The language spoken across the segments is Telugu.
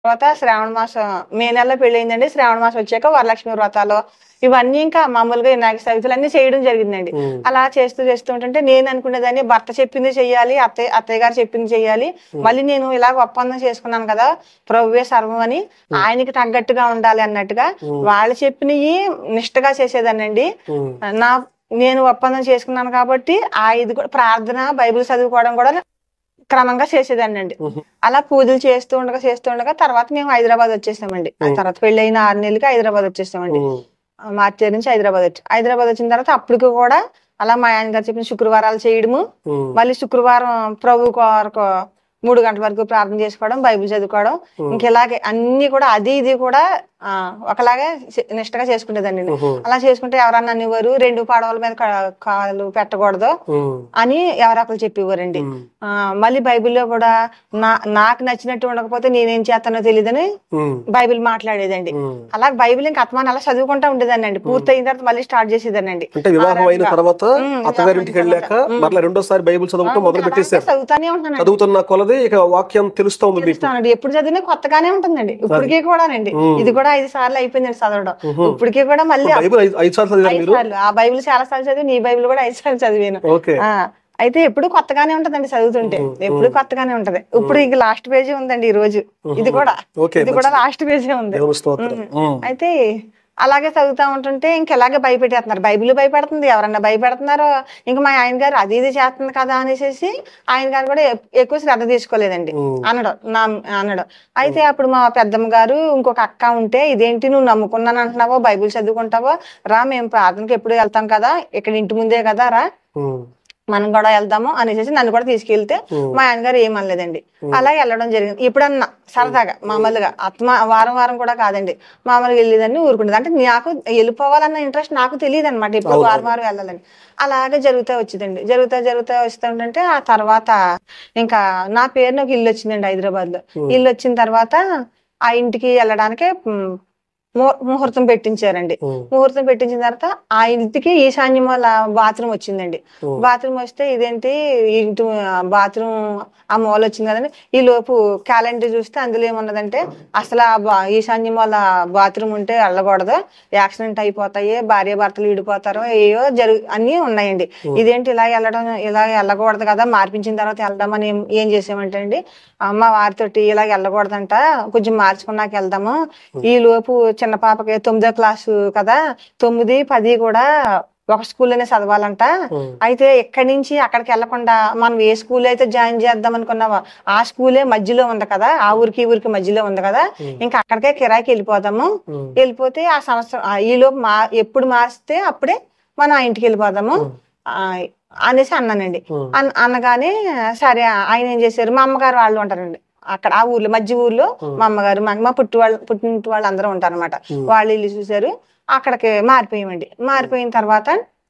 తర్వాత శ్రావణ మాసం మే నెలలో పెళ్ళయిందండి శ్రావణ మాసం వచ్చాక వరలక్ష్మి వ్రతాలు ఇవన్నీ ఇంకా మామూలుగా వినాయక చవితులు అన్ని చేయడం జరిగిందండి ఉమ్, అలా చేస్తూ చేస్తూ ఉంటుంటే నేను అనుకునేదాన్ని భర్త చెప్పింది చెయ్యాలి అత్తయ్య అత్తయ్య గారు చెప్పింది చెయ్యాలి మళ్ళీ నేను ఇలాగ ఒప్పందం చేసుకున్నాను కదా ప్రభువే సర్వం అని ఆయనకి తగ్గట్టుగా ఉండాలి అన్నట్టుగా వాళ్ళు చెప్పినవి నిష్టగా చేసేదానండి ఉమ్, నా నేను ఒప్పందం చేసుకున్నాను కాబట్టి ఆ ఇది కూడా ప్రార్థన బైబిల్ చదువుకోవడం కూడా క్రమంగా చేసేదాన్నండి ఉహు. అలా పూజలు చేస్తూ ఉండగా చేస్తూ ఉండగా తర్వాత మేము హైదరాబాద్ వచ్చేసామండి ఆ తర్వాత పెళ్ళైన ఆరు నెలలకి హైదరాబాద్ వచ్చేసామండి ఉమ్, ఆ మార్చి నుంచి హైదరాబాద్ వచ్చి హైదరాబాద్ వచ్చిన తర్వాత అప్పటికి కూడా అలా మా ఆయన గారు చెప్పిన శుక్రవారాలు చేయడము ఉమ్, మళ్ళీ శుక్రవారం ప్రభు కొరకు మూడు గంటల వరకు ప్రార్థన చేసుకోవడం బైబిల్ చదువుకోవడం ఇంక ఇలాగే అన్ని కూడా అది ఇది కూడా ఆ, ఒకలాగే చే- నిష్టగా చేసుకునేదాన్ని ఉహు, అలా చేసుకుంటే ఎవరన్నా అనేవారు రెండు పడవల మీద కా- కాలు పెట్టకూడదు ఉమ్, అని ఎవరొకరు చెప్పేవారండి ఉమ్, ఆ, మళ్ళీ బైబిల్లో కూడా నా నాకు నచ్చినట్టు ఉండకపోతే నేనేం చేస్తానో తెలియదని ఉమ్, బైబిల్ మాట్లాడేదండి ఉమ్. అలా బైబిల్ ఇంకా అత్మాన్ అలా చదువుకుంటా ఉండేదాన్ని అండి పూర్తయిన తర్వాత మళ్ళీ స్టార్ట్ చేసేదానండి అంటే వివాహం అయిన తర్వాత ఉమ్, అత్తగారింటికి వెళ్ళాక మరలా రెండోసారి బైబిల్ చదవటం మొదలు పెట్టేశారు చదువుతానే ఉంటానండి చదువుతున్న కొలది ఇక వాక్యం తెలుస్తా ఉంది మీకు చదువుతానండి ఎప్పుడు చదివినా కొత్తగానే ఉంటుందండి ఇప్పటికీ కూడానండి ఇది కూడా ఐదు సార్లు అయిపోయిందండి చదవడం ఇప్పటికీ కూడా మళ్ళీ బైబిల్ ఐదు ఐదు సార్లు చదివారు ఐదు మీరు సార్లు ఆ బైబిల్ చాలా సార్లు చదివి నీ బైబిల్ కూడా ఐదు సార్లు చదివాను ఓకే ఆ అయితే ఎప్పుడు కొత్తగానే ఉంటదండి చదువుతుంటే ఎప్పుడు కొత్తగానే ఉంటది ఇప్పుడు ఇంక లాస్ట్ పేజీ ఉందండి ఈ రోజు ఇది కూడా ఓకే ఇది కూడా లాస్ట్ పేజీ ఉంది దేవుని స్తోత్రం ఉమ్, అయితే అలాగే చదువుతా ఉంటుంటే ఇంక ఇలాగే భయపెట్టేస్తున్నారు బైబిల్ భయపెడుతుంది ఎవరన్నా భయపెడుతున్నారో ఇంకా మా ఆయన గారు అది ఇది చేస్తుంది కదా అనేసి ఆయన గారు కూడా ఎక్- ఎక్కువ శ్రద్ధ తీసుకోలేదండి ఉమ్, అనడం నా అనడం అయితే అప్పుడు మా పెద్దమ్మ గారు ఇంకొక అక్క ఉంటే ఇదేంటి నువ్వు నమ్ముకున్నాను అంటున్నావో బైబిల్ చదువుకుంటావో రా మేము ప్రార్థనకి ఎప్పుడు వెళ్తాం కదా ఇక్కడ ఇంటి ముందే కదా రా ఉమ్, మనం కూడా వెళ్దాము అనేసి నన్ను కూడా తీసుకెళ్తే మా ఆయన గారు ఏమనలేదండి అలా వెళ్ళడం జరిగింది ఎప్పుడన్నా సరదాగా మామూలుగా ఆత్మ వారం వారం కూడా కాదండి మామూలుగా వెళ్ళేదాన్ని ఊరుకునేది అంటే నాకు వెళ్ళిపోవాలన్న ఇంట్రెస్ట్ నాకు తెలియదు అనమాట ఎప్పుడు వారం వారం వెళ్ళాలని అలాగే జరుగుతూ వచ్చిందండి జరుగుతా జరుగుతా వస్తుంటే ఆ తర్వాత ఇంకా నా పేరు నాకు ఇల్లు వచ్చిందండి హైదరాబాద్ లో ఇల్లు వచ్చిన తర్వాత ఆ ఇంటికి వెళ్ళడానికి మ్, ము- ముహూర్తం పెట్టించారండి ఉమ్, ముహూర్తం పెట్టించిన తర్వాత ఆ ఇంటికి ఈశాన్యం వాళ్ళ బాత్రూమ్ వచ్చిందండి ఉమ్. బాత్రూమ్ వస్తే ఇదేంటి ఈ ఇంటి బాత్రూమ్ ఆ మూల వచ్చింది కదండి ఈ లోపు క్యాలెండర్ చూస్తే అందులో ఏమున్నదంటే అసలు ఆ బా- ఈశాన్యం వాళ్ళ బాత్రూమ్ ఉంటే వెళ్ళకూడదు యాక్సిడెంట్ అయిపోతాయి భార్య భర్తలు విడిపోతారు ఏయో జరుగు అన్ని ఉన్నాయండి ఇదేంటి ఇలా వెళ్ళడం ఇలా వెళ్ళకూడదు కదా మార్పించిన తర్వాత వెళ్దామని ఏం- ఏం చేసామంటే అండి అమ్మ వారితోటి ఇలా వెళ్ళకూడదంట కొంచెం మార్చుకున్నాక వెళ్దాము ఈ లోపు చిన్న పాపకి తొమ్మిదో క్లాసు కదా తొమ్మిది పది కూడా ఒక స్కూల్లోనే చదవాలంట ఉమ్, అయితే ఎక్కడి నుంచి అక్కడికి వెళ్లకుండా మనం ఏ స్కూల్ అయితే జాయిన్ చేద్దాం అనుకున్నావో ఆ స్కూలే మధ్యలో ఉంది కదా ఆ ఊరికి ఈ ఊరికి మధ్యలో ఉంది కదా ఇంకా అక్కడికే కిరాయికి వెళ్ళిపోదాము ఉమ్, వెళ్ళిపోతే ఆ సంవత్సరం ఆ ఈలోపు మా ఎప్పుడు మారిస్తే అప్పుడే మనం ఆ ఇంటికి వెళ్ళిపోదాము ఆ, అనేసి అన్నానండి ఉమ్. అన్- అనగానే సరే ఆయన ఏం చేశారు మా అమ్మగారు వాళ్ళు ఉంటారండి అక్కడ ఆ ఊర్లో మధ్య ఊర్లో మా అమ్మగారు మా మా పుట్టి వాళ్ళు పుట్టింటి వాళ్ళు అందరూ ఉంటారు అనమాట వాళ్ళు ఇల్లు చూశారు అక్కడికి మారిపోయామండి మారిపోయిన తర్వాత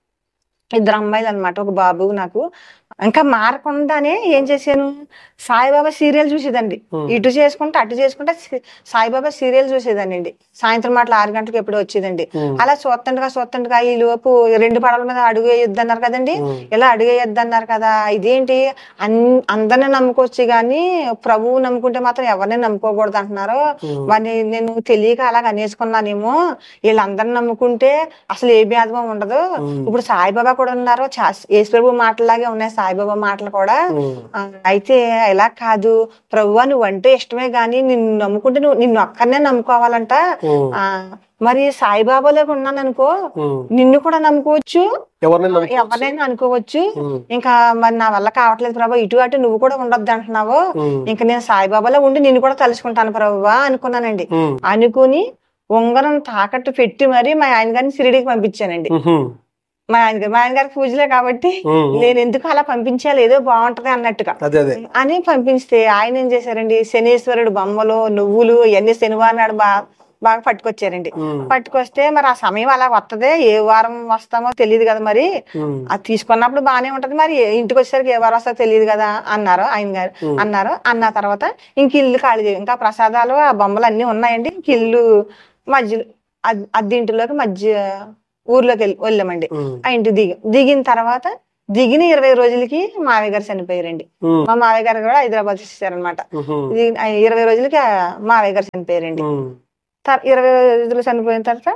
ఇద్దరు అమ్మాయిలు అన్నమాట ఒక బాబు నాకు ఇంకా మారకుండానే ఏం చేశాను సాయిబాబా సీరియల్ చూసేదండి ఇటు చేసుకుంటే అటు చేసుకుంటే సి- సాయిబాబా సీరియల్ చూసేదాన్ని అండి సాయంత్రం మాటలు ఆరు గంటలకు ఎప్పుడో వచ్చేదండి అలా చూస్తుండగా చూస్తుండగా ఈ లోపు రెండు పడవల మీద అడుగు వేయొద్దు అన్నారు కదండి ఇలా అడుగు వేయొద్దు అన్నారు కదా ఇదేంటి అన్ అందరిని నమ్ముకోవచ్చు కానీ ప్రభువు నమ్ముకుంటే మాత్రం ఎవరిని నమ్ముకోకూడదు అంటున్నారు మరి నేను తెలియక అలాగ అనేసుకున్నానేమో వీళ్ళందరిని నమ్ముకుంటే అసలు ఏ భేదమం ఉండదు ఇప్పుడు సాయిబాబా కూడా ఉన్నారు చా- యేసు ప్రభు మాటలాగే ఉన్నాయి సాయిబాబా మాటలు కూడా ఉమ్, ఆ, అయితే ఇలా కాదు ప్రభువా నువ్వు అంటే ఇష్టమే గాని నిన్ను నమ్ముకుంటే నువ్వు నిన్ను ఒక్కరినే నమ్ముకోవాలంట ఉమ్, ఆ మరి సాయిబాబాలోకి ఉన్నాను అనుకో ఉమ్. నిన్ను కూడా నమ్ముకోవచ్చు ఎవరినైనా నమ్ము- ఎవరినైనా అనుకోవచ్చు ఉమ్, ఇంకా మరి నా వల్ల కావట్లేదు ప్రభా ఇటు అటు నువ్వు కూడా ఉండొద్దు అంటున్నావు ఉమ్, ఇంకా నేను సాయిబాబాలో ఉండి నిన్ను కూడా తలుచుకుంటాను ప్రభువా అనుకున్నానండి ఉమ్, అనుకుని ఉంగరం తాకట్టు పెట్టి మరి మా ఆయన గారిని సిరిడికి పంపించానండి ఉహుం, మా ఆయన గారు మా ఆయన గారికి పూజలే కాబట్టి ఉమ్, నేను ఎందుకు అలా పంపించాలి ఏదో బాగుంటది అన్నట్టుగా అదే అదే అని పంపిస్తే ఆయన ఏం చేశారండి శనీశ్వరుడు బొమ్మలు నువ్వులు ఇవన్నీ శనివారం నాడు బా బాగా పట్టుకొచ్చారండి ఉమ్, పట్టుకొస్తే మరి ఆ సమయం అలా వస్తదే ఏ వారం వస్తామో తెలియదు కదా మరి ఉమ్, అది తీసుకున్నప్పుడు బాగానే ఉంటది మరి ఏ- ఇంటికి వచ్చేసరికి ఏ వారం వస్తుందో తెలియదు కదా అన్నారు ఆయన గారు అన్నారు అన్న తర్వాత ఇంక ఇల్లు ఖాళీ చేయ ఇంకా ప్రసాదాలు ఆ బొమ్మలు అన్ని ఉన్నాయండి ఇంక ఇల్లు మధ్యలో అద్- అద్దె ఇంటిలోకి మధ్య ఊర్లోకి వెళ్ళి వెళ్ళామండి ఉమ్, ఆ ఇంటి దిగి దిగిన తర్వాత దిగిన ఇరవై రోజులకి మావయ్య గారు చనిపోయారండి ఉమ్, మా మావయ్య గారు కూడా హైదరాబాద్ వచ్చేసారనమాట ఉహు, ఇది ఆ ఇరవై రోజులకి ఆ మావయ్య గారు చనిపోయారండి ఉమ్, తర్- ఇరవై రోజులు చనిపోయిన తర్వాత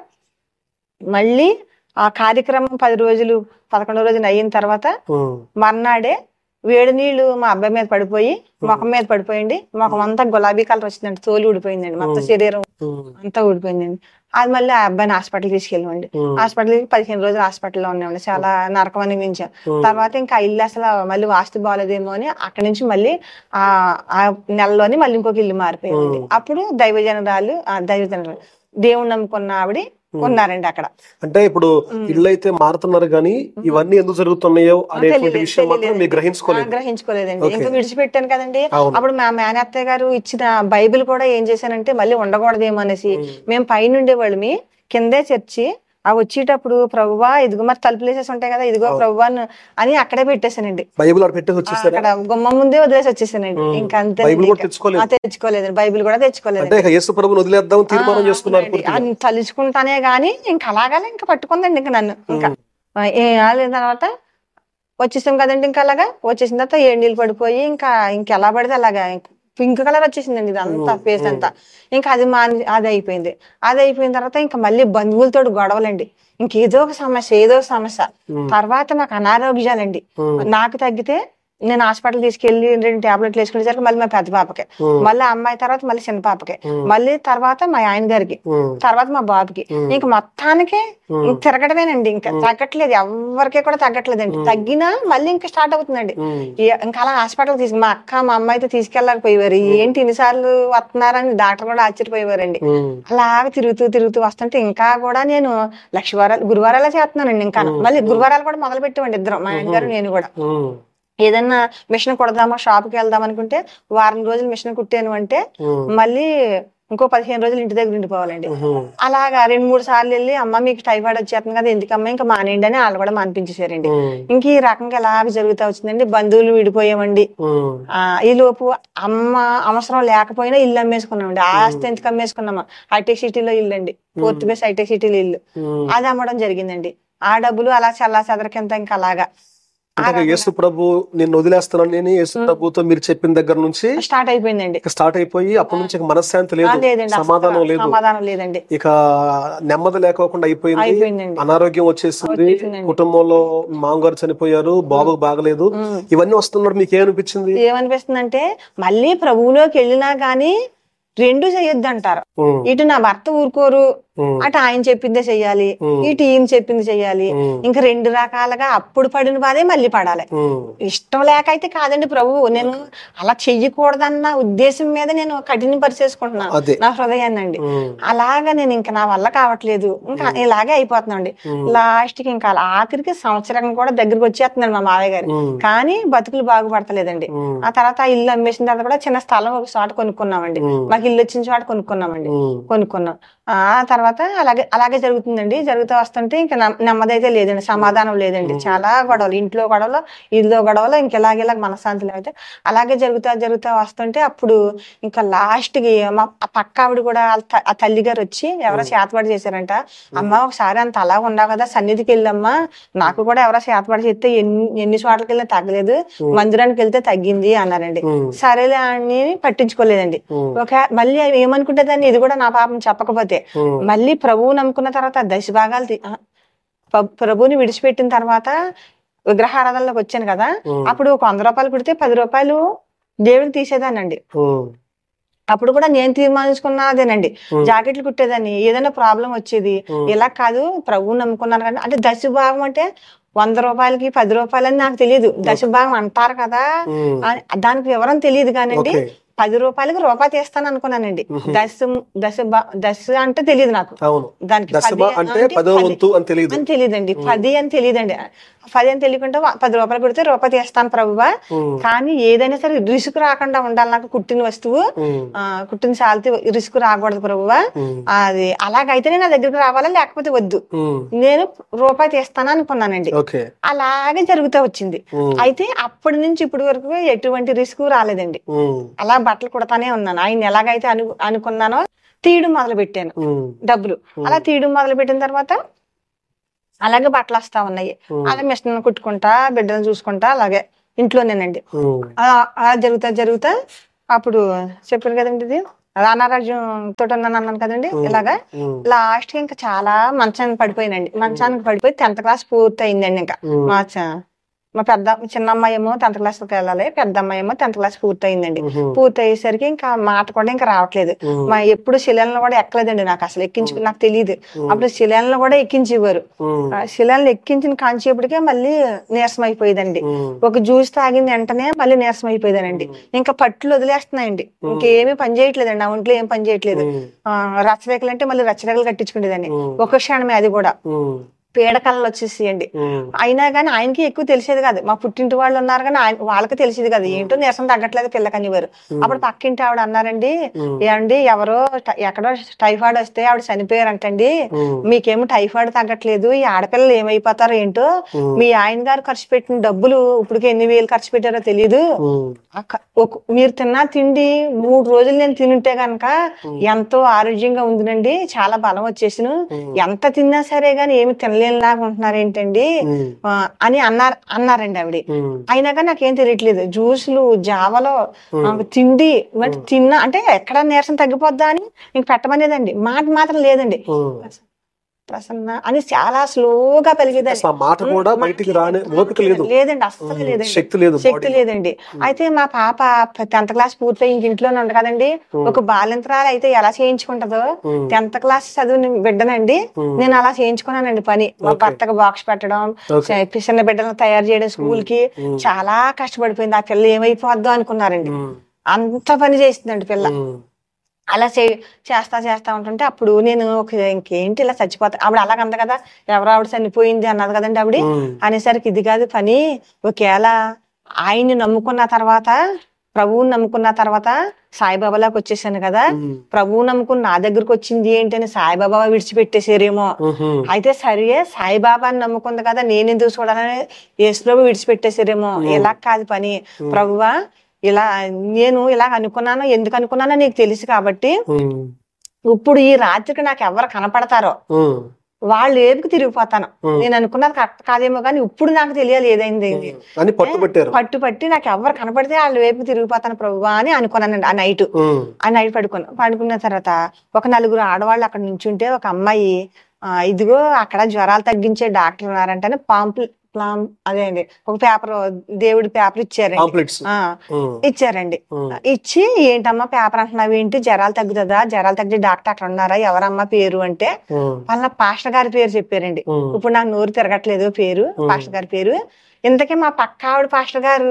మళ్ళీ ఆ కార్యక్రమం పది రోజులు పదకొండో రోజున అయిన తర్వాత ఉమ్, మర్నాడే వేడి నీళ్లు మా అబ్బాయి మీద పడిపోయి ముఖం మీద పడిపోయింది ముఖం అంతా గులాబీ కలర్ వచ్చిందండి తోలు ఊడిపోయిందండి మొత్తం శరీరం ఉమ్, అంతా ఊడిపోయిందండి అది మళ్ళీ ఆ అబ్బాయిని హాస్పిటల్ తీసుకెళ్ళమండి ఉమ్, హాస్పిటల్కి పదిహేను రోజులు హాస్పిటల్లో ఉన్నామండి చాలా నరకం అనిపించాం ఉమ్. తర్వాత ఇంకా ఇల్లు అసలు మళ్ళీ వాస్తు బాగాలేదేమో అని అక్కడి నుంచి మళ్ళీ ఆ ఆ నెలలోని మళ్ళీ ఇంకొక ఇల్లు మారిపోయింది అప్పుడు దైవజనరాలు ఆ దైవజనరాలు దేవుణ్ణి నమ్ముకున్న ఆవిడ ఉన్నారండి అక్కడ అంటే ఇప్పుడు ఇల్లు అయితే మారుతున్నారు కానీ ఇవన్నీ ఎందుకు జరుగుతున్నాయో అనేటువంటి తెలియలేదు, విషయం మాత్రం తెలియలేదు. మీరు గ్రహించుకోలేదు ఆ, గ్రహించుకోలేదండి ఇంకా విడిచిపెట్టాను కదండి అవును. అప్పుడు మా మేనత్తయ్య గారు ఇచ్చిన బైబిల్ కూడా ఏం చేశానంటే మళ్ళీ ఉండకూడదేమో అనేసి మేము పైన ఉండేవాళ్ళమి కిందే చర్చి ఆ వచ్చేటప్పుడు ప్రభువా ఇదిగో మరి తలుపులు వేసేసి ఉంటాయి కదా ఇదిగో ప్రభువా అని- అని అక్కడే పెట్టేశానండి బైబిల్ అక్కడ పెట్టేసి వచ్చేసారా అక్కడ గుమ్మ ముందే వదిలేసి వచ్చేసానండి ఇంకా అంతే బైబిల్ కూడా తెచ్చుకోలేదు తెచ్చుకోలేదండి బైబిల్ కూడా తెచ్చుకోలేదు అంటే ఇక యేసు ప్రభుని వదిలేద్దాం తీర్మానం చేసుకున్నారు అవునండి. అది తలుచుకుంటానే గాని ఇంకా అలాగానే ఇంకా పట్టుకుందండి ఇంకా నన్ను ఇంకా ఆ, ఏ ఆలిన తర్వాత వచ్చేసాం కదండి ఇంకా అలాగా వచ్చేసిన తర్వాత ఏడు నీళ్ళు పడిపోయి ఇంకా ఇంకెలా పడితే అలాగా పింక్ కలర్ వచ్చేసిందండి ఇదంతా ఫేస్ అంతా ఇంకా అది మా అది అయిపోయింది అది అయిపోయిన తర్వాత ఇంకా మళ్ళీ బంధువులతో గొడవలండి ఇంకేదో ఒక సమస్య ఏదో ఒక సమస్య తర్వాత నాకు అనారోగ్యాలండి నాకు తగ్గితే నేను హాస్పిటల్ తీసుకెళ్లి రెండు టాబ్లెట్లు వేసుకునేసరికి మళ్ళీ మా పెద్ద పాపకి మళ్ళీ అమ్మాయి తర్వాత మళ్ళీ చిన్న పాపకి మళ్ళీ తర్వాత మా ఆయన గారికి ఉమ్, తర్వాత మా బాబుకి ఇంక మొత్తానికి ఇంక తిరగడమేనండి ఇంకా తగ్గట్లేదు ఎవరికి కూడా తగ్గట్లేదండి తగ్గినా మళ్ళీ ఇంకా స్టార్ట్ అవుతుందండి ఉమ్, ఈ- ఇంకా అలా హాస్పిటల్ తీసుకు మా అక్క మా అమ్మ అయితే తీసుకెళ్ళకపోయేవారు ఏంటి ఇన్నిసార్లు వస్తున్నారని డాక్టర్ కూడా ఆశ్చర్యపోయేవారండి ఉమ్, అలాగ తిరుగుతూ తిరుగుతూ వస్తుంటే ఇంకా కూడా నేను లక్ష వారాలు గురువారాలే చేస్తున్నానండి ఇంకా మళ్ళీ గురువారాలు కూడా మొదలు పెట్టామండి ఇద్దరం మా ఆయన గారు నేను కూడా ఉమ్, ఏదన్నా మిషన్ కుడదామా షాప్కి వెళ్దాం అనుకుంటే వారం రోజులు మిషన్ కుట్టాను అంటే ఉమ్, మళ్ళీ ఇంకో పదిహేను రోజులు ఇంటి దగ్గర ఉండిపోవాలండి ఉమ్, అలాగా రెండు మూడు సార్లు వెళ్ళి అమ్మ మీకు టైఫాయిడ్ వచ్చేస్తుంది కదా ఎందుకమ్మా ఇంకా మానేయండి అని వాళ్ళు కూడా మానిపించేశారండి ఉమ్, ఇంక ఈ రకంగా ఎలాగ జరుగుతూ వచ్చిందండి బంధువులు విడిపోయామండి ఉమ్, ఆ ఈ లోపు అమ్మ అవసరం లేకపోయినా ఇల్లు అమ్మేసుకున్నామండి ఆ ఆస్తి ఎందుకు అమ్మేసుకున్నామా హైటెక్ సిటీలో ఇల్లు అండి ఫోర్త్ బేస్ హైటెక్ సిటీలో ఇల్లు ఉమ్. అది అమ్మడం జరిగిందండి ఆ డబ్బులు అలా చల్లా చెదరకింత ఇంకా అలాగా అంటే ఇక యేసు ప్రభు నేను వదిలేస్తున్నాను నేను యేసు ప్రభుతో మీరు చెప్పిన దగ్గర నుంచి స్టార్ట్ అయిపోయిందండి ఇక స్టార్ట్ అయిపోయి అప్పటి నుంచి ఇక మనశ్శాంతి ఆ, లేదు లేదండి అసలు సమాధానం లేదు సమాధానం లేదండి ఇక నెమ్మది లేకోకుండా అయిపోయింది అయిపోయిందండి అనారోగ్యం వచ్చేసింది వచ్చేసిందండి. కుటుంబంలో మామగారు చనిపోయారు బాబుకు బాగలేదు ఇవన్నీ వస్తున్నప్పుడు మీకు ఏమనిపించింది ఏమనిపిస్తుందంటే మళ్ళీ ప్రభువులోకి వెళ్ళినా గానీ రెండు చేయొద్దు అంటారు ఉమ్, ఇటు నా భర్త ఊరుకోరు ఉమ్, అటు ఆయన చెప్పిందే చెయ్యాలి ఉమ్. ఇటు ఈయన చెప్పింది చెయ్యాలి ఉమ్, ఇంకా రెండు రకాలుగా అప్పుడు పడిన బాధే మళ్ళీ పడాలి ఉమ్, ఇష్టం లేక అయితే కాదండి ప్రభువు నేను అలా చెయ్యకూడదన్న ఉద్దేశం మీద నేను కఠిన పరిచేసుకుంటున్నాను అదే నా హృదయాన్ని అండి ఉమ్, అలాగా నేను ఇంకా నా వల్ల కావట్లేదు ఇంకా ఇలాగే అయిపోతున్నాండి లాస్ట్ కి ఇంకా అలా ఆఖరికి సంవత్సరం కూడా దగ్గరికి వచ్చేస్తున్నాడు మా మావయ్య గారు ఉమ్, కానీ బతుకులు బాగుపడతలేదండి ఉమ్, ఆ తర్వాత ఆ ఇల్లు అమ్మేసిన తర్వాత కూడా చిన్న స్థలం ఒక చోట కొనుక్కున్నామండి ఉమ్. మాకు ఇల్లు వచ్చిన చోట కొనుక్కున్నామండి ఉమ్, కొనుక్కున్నాం ఆ తర్వాత అలాగే అలాగే జరుగుతుందండి జరుగుతూ వస్తుంటే ఇంకా నెమ్- నెమ్మదైతే లేదండి సమాధానం లేదండి చాలా గొడవలు ఇంట్లో గొడవలు ఇల్లు గొడవలు ఇంక ఇలాగ ఇలాగ మనశ్శాంతి లేకపోతే అలాగే జరుగుతా జరుగుతా వస్తుంటే అప్పుడు ఇంకా లాస్ట్ కి మా ఆ పక్క ఆవిడ కూడా వాళ్ళ త- ఆ తల్లి గారు వచ్చి ఎవరో చేతపడి చేశారంట అమ్మ ఒకసారి అంత అలా ఉన్నావు కదా సన్నిధికి వెళ్ళమ్మా నాకు కూడా ఎవరో చేతపడి చేస్తే ఎన్ని ఎన్ని చోట్లకి వెళ్ళినా తగ్గలేదు మందిరానికి వెళ్తే తగ్గింది అన్నారండి ఉమ్, సరేలే అని పట్టించుకోలేదండి ఉమ్, ఒక మళ్ళీ అవి ఏమనుకుంటేదాన్ని ఇది కూడా నా పాపం చెప్పకపోతే ఉమ్, మళ్ళీ ప్రభువు నమ్ముకున్న తర్వాత దశ భాగాలు తీ- ఆ, ప్ర- ప్రభువుని విడిచిపెట్టిన తర్వాత విగ్రహారాధనలోకి వచ్చాను కదా ఉమ్, అప్పుడు ఒక వంద రూపాయలు పెడితే పది రూపాయలు దేవుడికి తీసేదానండి ఉమ్, అప్పుడు కూడా నేను తీర్మానించుకున్నదేనండి ఉమ్. జాకెట్లు కుట్టేదాన్ని ఏదైనా ప్రాబ్లం వచ్చేది ఉమ్. ఇలా కాదు ప్రభువు నమ్ముకున్నాను కానీ అంటే దశ భాగం అంటే వంద రూపాయలకి పది రూపాయలు అని నాకు తెలియదు దశ భాగం అంటారు కదా ఉమ్, ఆ- దానికి వివరం తెలియదు కానండి ఓకే పది రూపాయలకి రూపాయి తీస్తాను అనుకున్నానండి దశ దశ బా- దశ అంటే తెలియదు నాకు అవును దానికి దశమ పది అంటే అంటే పదో పది వంతు అని తెలియదు అని తెలియదండి పది అని తెలియదండి పది అని తెలియకుండా వ- పది రూపాయలు పెడితే రూపాయి తీస్తాను ప్రభువా ఉమ్, కానీ ఏదైనా సరే రిసుకు రాకుండా ఉండాలి నాకు కుట్టిన వస్తువు ఉమ్, ఆ, కుట్టిన సాల్తి రిస్క్ రాకూడదు ప్రభువా ఉమ్, అది అలాగైతేనే నా దగ్గరికి రావాలా లేకపోతే వద్దు ఉమ్, నేను రూపాయి తీస్తాను అనుకున్నానండి ఓకే అలాగే జరుగుతూ వచ్చింది ఉమ్, అయితే అప్పటి నుంచి ఇప్పటి వరకు ఎటువంటి రిస్క్ రాలేదండి ఉమ్, అలా బట్టలు కుడతానే ఉన్నాను ఆయన ఎలాగైతే అను అనుకున్నానో తీయడం మొదలు పెట్టాను ఉమ్, డబ్బులు అలా తీయడం మొదలు పెట్టిన తర్వాత అలాగే బట్టలు వస్తా ఉన్నాయి అలా మిషన్ కుట్టుకుంటా బిడ్డలు చూసుకుంటా అలాగే ఇంట్లోనేనండి ఉమ్, అలా అలా జరుగుతా జరుగుతా అప్పుడు చెప్పాను కదండి ఇది రానారాజ్యం తోట ఉన్నాను అన్నాను కదండి ఇలాగా ఉమ్, లాస్ట్ కి ఇంకా చాలా మంచానికి పడిపోయినండి మంచానికి పడిపోయి టెన్త్ క్లాస్ పూర్తి అయిందండి ఇంకా ఉమ్, మా చ- మా పెద్ద చిన్న అమ్మాయి ఏమో టెన్త్ క్లాస్ కి వెళ్ళాలి పెద్ద అమ్మాయి ఏమో టెన్త్ క్లాస్ పూర్తి అయిందండి ఉమ్, పూర్తి అయ్యేసరికి ఇంకా మాట కూడా ఇంకా రావట్లేదు ఉమ్, మా ఎప్పుడు శిలలను కూడా ఎక్కలేదండి నాకు అసలు ఎక్కించు నాకు తెలియదు అప్పుడు శిలలను కూడా ఎక్కించేవారు ఉమ్, ఆ శిలలను ఎక్కించిన కాంచేపటికే మళ్ళీ నీరసం అయిపోయేదండి ఉమ్, ఒక జ్యూస్ తాగిన వెంటనే మళ్ళీ నీరసం అయిపోయేదానండి ఇంకా పట్టులు వదిలేస్తున్నాయండి ఇంకేమీ పని చేయట్లేదండి ఆ ఒంట్లో ఏం పని చేయట్లేదు ఉమ్, ఆ రచ్చరేఖలు అంటే మళ్ళీ రచ్చరేఖలు కట్టించుకునేదాన్ని ఉమ్, ఒక క్షణమే అది కూడా ఉమ్, పీడకలలు వచ్చేసేయండి ఉమ్, అయినా కానీ ఆయనకి ఎక్కువ తెలిసేది కాదు మా పుట్టింటి వాళ్ళు ఉన్నారు కానీ ఆయన వాళ్ళకి తెలిసేది కాదు ఏంటో నీరసం తగ్గట్లేదు పిల్లకనివారు అప్పుడు పక్కింటి ఆవిడ అన్నారండి ఉమ్, ఏమండి ఎవరో ట- ఎక్కడో టైఫాయిడ్ వస్తే ఆవిడ చనిపోయారంటండి ఉమ్, మీకేమో టైఫాయిడ్ తగ్గట్లేదు ఈ ఆడపిల్లలు ఏమైపోతారో ఏంటో ఉమ్, మీ ఆయన గారు ఖర్చు పెట్టిన డబ్బులు ఇప్పటికి ఎన్ని వేలు ఖర్చు పెట్టారో తెలియదు ఉమ్, ఆ క- ఒక- మీరు తిన్నా తిండి మూడు రోజులు నేను తినుంటే గనక ఎంతో ఆరోగ్యంగా ఉందినండి చాలా బలం వచ్చేసిను ఎంత తిన్నా సరే గాని ఏమి తినలేనిలాగా ఉంటున్నారు ఏంటండి ఉమ్, ఆ, అని అన్నారు అన్నారండి ఆవిడ ఉమ్, అయినా కానీ నాకేం తెలియట్లేదు జ్యూస్లు జావలో ఆ, తిండి మరి తిన్నా అంటే ఎక్కడ నీరసం తగ్గిపోద్దా అని ఇంక పెట్టమనేదండి మాట మాత్రం లేదండి ఉమ్. ప్రసన్న అని చాలా స్లోగా పెరిగేదండి అసలు ఆ మాట కూడా బయటికి రాని ఓపిక లేదు లేదండి అస్సలు లేదండి శక్తి లేదు శక్తి లేదండి అయితే మా పాప టెన్త్ క్లాస్ పూర్తయి ఇంక ఇంట్లోనే ఉంది కదండి ఒక బాలింతరాలు అయితే ఎలా చేయించుకుంటదో ఉమ్, టెన్త్ క్లాస్ చదువు బిడ్డనండి నేను అలా చేయించుకున్నానండి పని మా భర్తకు బాక్స్ పెట్టడం Okay. చ- చిన్న బిడ్డలను తయారు చేయడం స్కూల్ కి చాలా కష్టపడిపోయింది ఆ పిల్ల ఏమైపోద్దో అనుకున్నారండి ఉమ్, అంత పని చేసిందండి పిల్ల ఉమ్, అలా చే చేస్తా చేస్తా ఉంటుంటే అప్పుడు నేను ఒక ఇంకేంటి ఇలా చచ్చిపోతా ఆవిడ అలాగ అంద కదా ఎవరు ఆవిడ చనిపోయింది అన్నది కదండి ఆవిడ ఉమ్, అనేసరికి ఇది కాదు పని ఒకవేళ ఆయన్ని నమ్ముకున్న తర్వాత ప్రభువుని నమ్ముకున్న తర్వాత సాయిబాబాలోకి వచ్చేసాను కదా ఉమ్, ప్రభువు నమ్ముకుని నా దగ్గరకు వచ్చింది ఏంటి అని సాయిబాబా విడిచిపెట్టేసారేమో ఉమ్, అయితే సరే సాయిబాబాని నమ్ముకుంది కదా నేను ఎందుకు చూడాలని యేసుప్రభు విడిచిపెట్టేసారేమో ఇలా కాదు పని ప్రభువా ఇలా నేను ఇలా అనుకున్నాను ఎందుకు అనుకున్నానో నీకు తెలుసు కాబట్టి ఉమ్, ఇప్పుడు ఈ రాత్రికి నాకు ఎవరు కనపడతారో ఉమ్, వాళ్ళు ఏపుకు తిరిగిపోతాను నేను అనుకున్నది కరెక్ట్ కాదేమో కానీ ఇప్పుడు నాకు తెలియాలి ఏదైంది ఏంది. అని పట్టుబట్టారు పట్టు పట్టి నాకు ఎవరు కనపడితే వాళ్ళ వైపు తిరిగిపోతాను ప్రభువా అని అనుకున్నానండి ఆ నైట్ ఉమ్, ఆ నైట్ పడుకున్నా పడుకున్న తర్వాత ఒక నలుగురు ఆడవాళ్ళు అక్కడ నుంచుంటే ఒక అమ్మాయి ఆ, ఇదిగో అక్కడ జ్వరాలు తగ్గించే డాక్టర్ ఉన్నారంటే పాంపు ప్లాం అదే అండి ఒక పేపర్ దేవుడి పేపర్ ఇచ్చారండి పాంప్లెట్స్ ఆ, ఉమ్, ఇచ్చారండి ఉమ్, ఇచ్చి ఏంటమ్మా పేపర్ అంటున్నావు ఏంటి జ్వరాలు తగ్గుతుందా జ్వరాలు తగ్గే డాక్టర్ అక్కడ ఉన్నారా ఎవరమ్మా పేరు అంటే ఉమ్, వాళ్ళ పాస్టర్ గారి పేరు చెప్పారండి ఉమ్, ఇప్పుడు నాకు నోరు తిరగట్లేదు పేరు పాస్టర్ గారి పేరు ఇంతకీ మా పక్క ఆవిడ పాస్టర్ గారు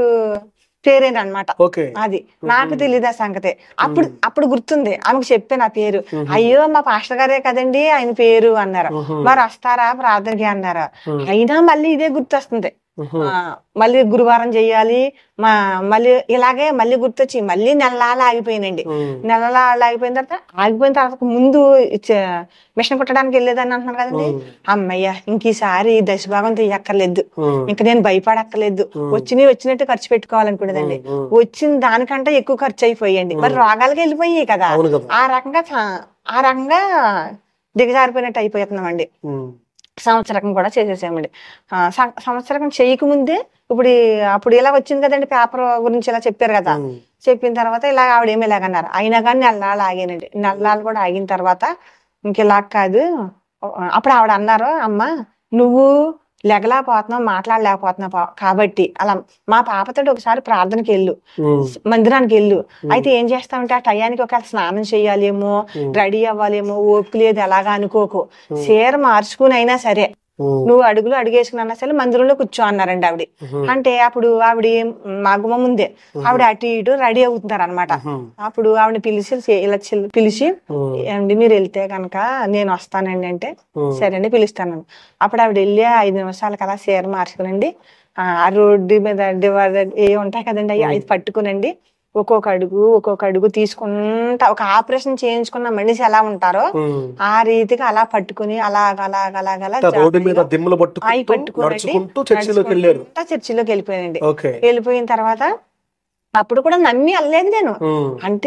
పేరేనమాట ఓకే అది నాకు తెలియదు ఆ సంగతి అప్పుడు అప్పుడు గుర్తుంది ఆమెకు చెప్పే నా పేరు అయ్యో మా పాస్టర్ గారే కదండి ఆయన పేరు అన్నారు ఉహు, మరి వస్తారా ప్రార్థనకి అన్నారు ఉమ్, అయినా మళ్ళీ ఇదే గుర్తొస్తుంది ఉహు, ఆ, మళ్ళీ గురువారం చెయ్యాలి మా మళ్ళీ ఇలాగే మళ్ళీ గుర్తొచ్చి మళ్ళీ నెలలాల ఆగిపోయినండి ఉమ్, నెలలాల ఆగిపోయిన తర్వాత ఆగిపోయిన తర్వాత ముందు ఇచ్చ- మిషన్ కుట్టడానికి వెళ్ళేదని అంటున్నారు కదండి ఉమ్, అమ్మయ్య ఇంక ఈసారి దశభాగం తీయక్కర్లేదు ఉమ్, ఇంక నేను భయపడక్కర్లేదు వచ్చినవి వచ్చినట్టు ఖర్చు పెట్టుకోవాలనుకునేదండి ఉమ్, వచ్చిన దానికంటే ఎక్కువ ఖర్చు అయిపోయండి మరి రోగాలకి వెళ్ళిపోయాయి కదా అవును కదా ఆ రకంగా చా- ఆ రకంగా దిగజారిపోయినట్టు అయిపోతున్నామండి ఉమ్, సంవత్సరకం కూడా చేసేసామండి ఆ, సం- సంవత్సరకం చేయకముందే ఇప్పుడు ఈ- అప్పుడు ఇలా వచ్చింది కదండి పేపర్ గురించి ఇలా చెప్పారు కదా ఉమ్, చెప్పిన తర్వాత ఇలా ఆవిడేమి ఇలాగన్నారు అయినా కానీ నెలలాళ్ళు ఆగానండి నెలలాళ్ళు కూడా ఆగిన తర్వాత ఇంక ఇలా కాదు అప్పుడు ఆవిడ అన్నారు అమ్మ నువ్వు లెగలేకపోతున్నావు మాట్లాడలేకపోతున్నావు పా- కాబట్టి అలా మా పాపతో ఒకసారి ప్రార్థనకి వెళ్ళు ఉమ్, మందిరానికి వెళ్ళు అయితే ఏం చేస్తావంటే ఆ టయానికి ఒక స్నానం చేయాలేమో రెడీ అవ్వాలేమో ఓపిక లేదు ఎలాగా అనుకోకు చీర మార్చుకుని అయినా సరే ఉమ్, నువ్వు అడుగులు అడిగేసుకున్నా సరే మందిరంలో కూర్చో అన్నారండి ఆవిడ ఉమ్, అంటే అప్పుడు ఆవిడ మా గుమ్మ ముందే ఆవిడ అటు ఇటు రెడీ అవుతున్నారు అనమాట ఉమ్, అప్పుడు ఆవిడ పిలిచి చే- ఇలా చిల్- పిలిచి ఉమ్, ఏమండి మీరు వెళ్తే కనుక నేను వస్తానండి అంటే ఉమ్, సరే అండి పిలుస్తాను అప్పుడు ఆవిడ వెళ్ళి ఐదు నిమిషాలు కదా చీర మార్చుకునండి ఆ ఆ రోడ్డు మీద డివైడర్ ఏ ఉంటాయి కదండి అవి అది పట్టుకునండి ఒక్కొక్క అడుగు ఒక్కొక్క అడుగు తీసుకుంటా ఒక ఆపరేషన్ చేయించుకున్న మనిషి ఎలా ఉంటారో ఉమ్. ఆ రీతిగా అలా పట్టుకుని అలాగ అలాగ అలాగ అలా ఆ రోడ్డు మీద దిమ్మలు అవి పట్టుకుంటూ పట్టుకోనండి నడుచుకుంటూ చర్చిలోకి వెళ్ళారు నడుచుకుంటా చర్చిలోకి వెళ్ళిపోయానండి ఓకే వెళ్ళిపోయిన తర్వాత అప్పుడు కూడా నమ్మి వెళ్ళలేదు నేను ఉమ్, అంటే